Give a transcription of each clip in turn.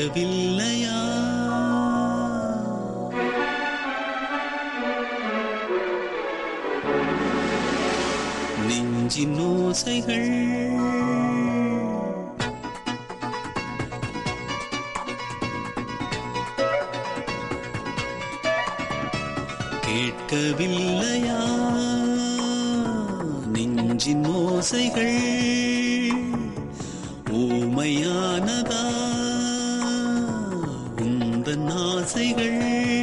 கேட்கவில்லையா நெஞ்சின் ஓசைகள் கேட்கவில்லையா நெஞ்சின் ஓசைகள் ஊமையானதா உந்தன் ஆசைகள்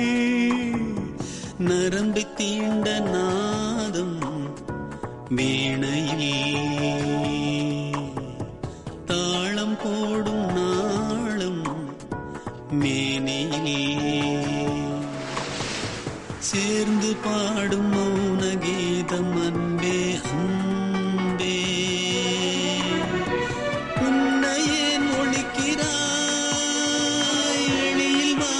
நரம்பை தீண்ட நாதம் வீணையில் தாளம் போடும் நாளும் மேனியில் சேர்ந்து பாடும் மௌன கீதம் அன்பே அன்பே உன்னை ஏன் ஒழிக்கிறாய் எழில் வா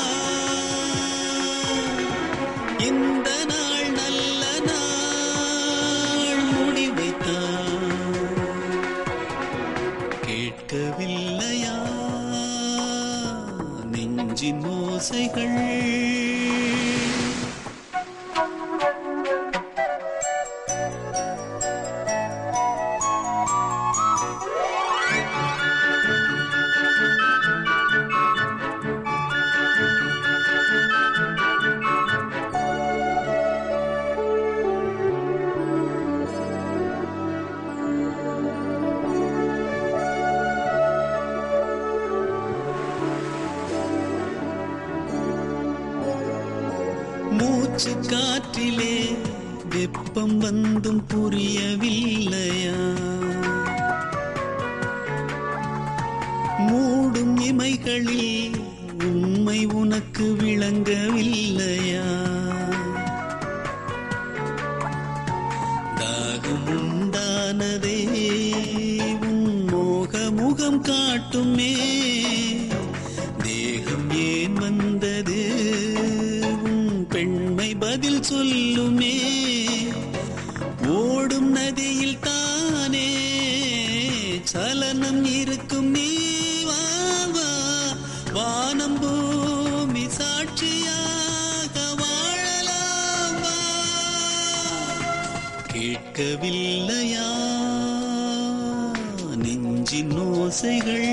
இந்த நாள் நல்ல நாள் முடிவைத்தான் கேட்கவில்லையா நெஞ்சின் ஓசைகள் மூச்சு காற்றிலே வெப்பம் வந்தும் புரியவில்லையா மூடும் இமைகளில் உண்மை உனக்கு விளங்கவில்லையா தாகம் உண்டானதே உன் மோக முகம் காட்டுமே தேகம் ஏன் வந்தது உன் பெண்மை பதில் சொல்லுமே ஓடும் நதியில் தானே சலனம் இருக்கும் நீ வா வா வானம் பூமி சாட்சியாக வாழலாம் வா கேட்கவில்லையா நெஞ்சின் ஓசைகள்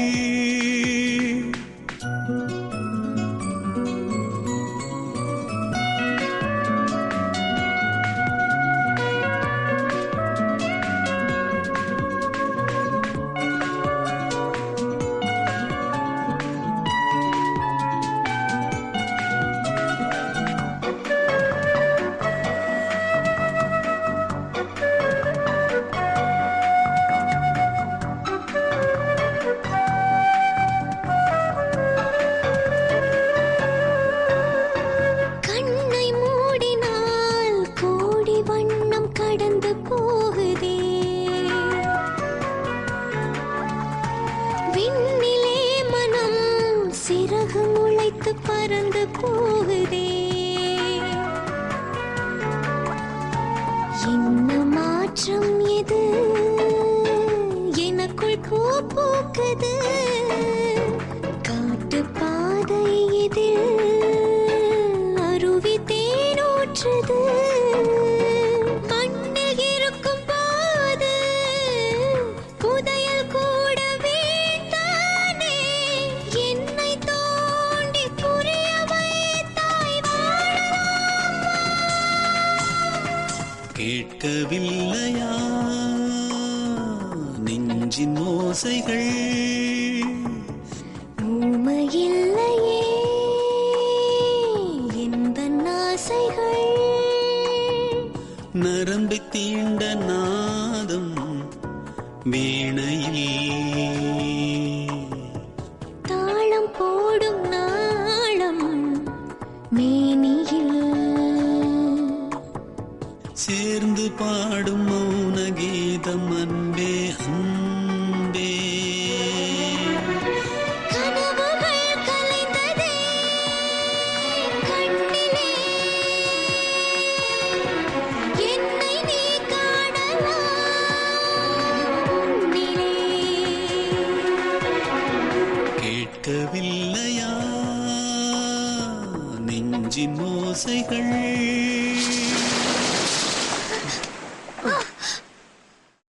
கண்ணை மூடினால் கோடி வண்ணம் கடந்து போகுதே விண்ணிலே மனம் சிறகு முளைத்து பறந்து போகுதே என்ன மாற்றம் எது எனக்குள் பூ பூக்குது காட்டு பாதை எதில் அருவி தேனூற்றுது மண்ணில் இருக்கும் போது புதையல் கூட வீழ்த்தானே என்னை தோண்டி புரிய வைத்தாய் வாழலாம் கேட்கவில்லையா நெஞ்சின் ஓசைகள் ஊமையில்லையே எந்த ஆசைகள் நரம்பை தீண்ட நாதம் வீணையில் தாளம் போடும் நாளம் மேனியில் சேர்ந்து பாடும் மௌன கீதம் அன்பே அன்பே கனவுகள் கலைந்ததே கண்ணிலே என்னை நீ காணலாம் உன்னிலே கேட்கவில்லையா நெஞ்சின் ஓசைகள்